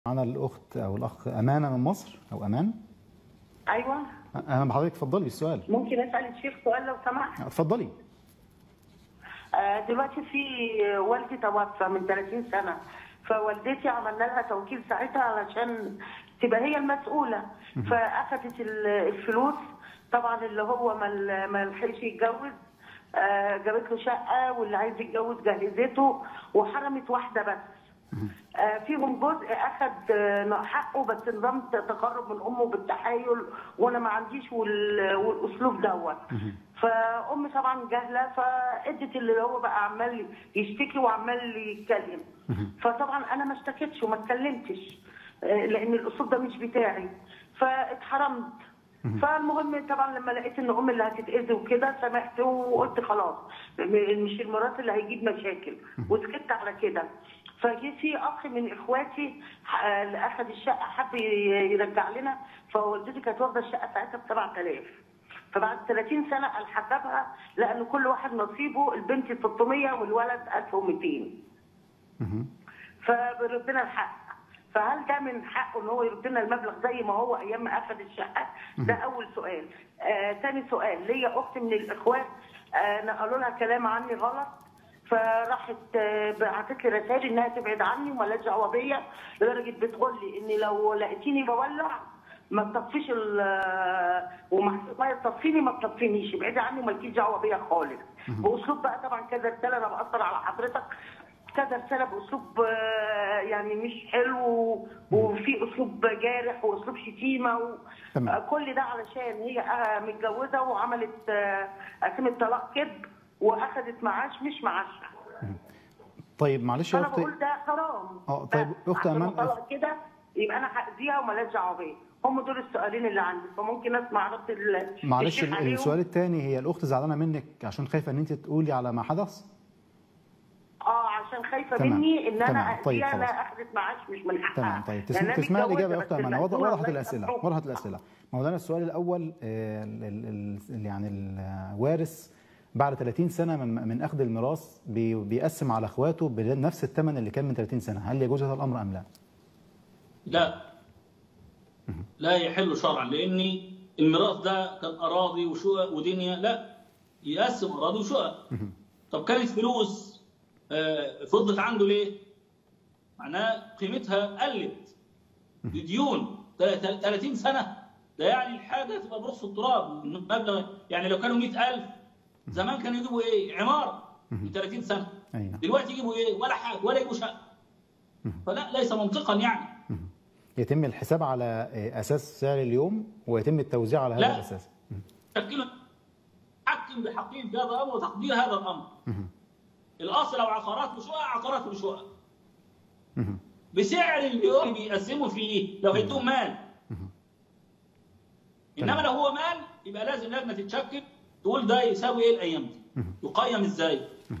معانا الاخت او الاخ امانه من مصر او امان ايوه اهلا بحضرتك اتفضلي بالسؤال ممكن اسال الشيخ سؤال لو سمحت اتفضلي آه، دلوقتي في والدي توفى من 30 سنه فوالدتي عملنا لها توكيل ساعتها علشان تبقى هي المسؤوله فاخذت ال- الفلوس طبعا اللي هو ما ال- ما لحقش يتجوز آه، جابت له شقه واللي عايز يتجوز جهزته وحرمت واحده بس آه، فيهم جزء اخذ آه، حقه بس نظام تقرب من امه بالتحايل وانا ما عنديش وال- والاسلوب دوت فامي طبعا جاهله فادت اللي هو بقى عمال يشتكي وعمال يتكلم فطبعا انا ما اشتكيتش وما اتكلمتش آه، لان الاسلوب ده مش بتاعي فاتحرمت فالمهم طبعا لما لقيت ان امي اللي هتتاذي وكده سمحت وقلت خلاص م- مش الميراث اللي هيجيب مشاكل وسكت على كده فجي في اخ من اخواتي ح- اللي اخذ الشقه حب ي- يرجع لنا فوالدتي كانت واخده الشقه ساعتها ب 7000 فبعد 30 سنه قال حسبها لان كل واحد نصيبه البنت 600 والولد 1200 فربنا الحق فهل ده من حقه ان هو يرد لنا المبلغ زي ما هو ايام ما اخذ الشقه؟ ده اول سؤال. آه ثاني سؤال ليا اخت من الاخوات آه نقلوا لها كلام عني غلط فراحت آه بعتت لي رسائل انها تبعد عني ومالهاش دعوه بيا لدرجه بتقول لي ان لو لقيتيني بولع ما تطفيش ال وما ما تطفيني ما تطفينيش ابعدي عني ومالكيش دعوه بيا خالص باسلوب بقى طبعا كذا رساله انا باثر على حضرتك كذا رساله باسلوب آه، يعني مش حلو وفي اسلوب جارح واسلوب شتيمه و... تمام. آه، كل ده علشان هي آه، متجوزه وعملت آه، قسمت طلاق كذب واخذت معاش مش معاشها طيب معلش يا فانا اختي بقول ده حرام اه، طيب، بس أخت عشان أمان، طلاق كده يبقى انا هاذيها ومالهاش دعوه بيا هم دول السؤالين اللي عندي فممكن اسمع رد ال- معلش الشيخ ال- عليهم. السؤال الثاني هي الاخت زعلانه منك عشان خايفه ان انت تقولي على ما حدث اه عشان خايفه تمام. مني ان تمام. انا طيب، اذيها خلاص. لا اخذت معاش مش من حقها تمام طيب لأن تسمع أنا تسمع متجوزة الاجابه يا بس اخت امانه وض- المسؤولة وضحت الله الاسئله يسامحه. وضحت الاسئله مولانا السؤال الاول آه، ال- ال- ال- يعني الوارث بعد 30 سنه من من اخذ الميراث بي- بيقسم على اخواته بنفس الثمن اللي كان من 30 سنه هل يجوز هذا الامر ام لا؟ لا لا يحل شرعا لان الميراث ده كان اراضي وشقق ودنيا لا يقسم اراضي وشقق طب كانت فلوس آه، فضلت عنده ليه؟ معناه قيمتها قلت دي ديون تل- تل- 30 سنه ده يعني الحاجه تبقى برص التراب مبلغ يعني لو كانوا 100000 زمان كانوا يجيبوا ايه؟ عماره من 30 سنه اي نعم دلوقتي يجيبوا ايه؟ ولا حاجه ولا يجيبوا شقه فلا ليس منطقا يعني يتم الحساب على آه، اساس سعر اليوم ويتم التوزيع على هذا لا. الاساس شكله حكم بحقيقه هذا الامر وتقدير هذا الامر. الاصل لو عقارات وشقق عقارات وشقق. بسعر اليوم بيقسموا فيه لو هيدوهم مال. انما لو هو مال يبقى لازم لجنه تتشكل تقول ده يساوي ايه الايام دي؟ يقيم ازاي؟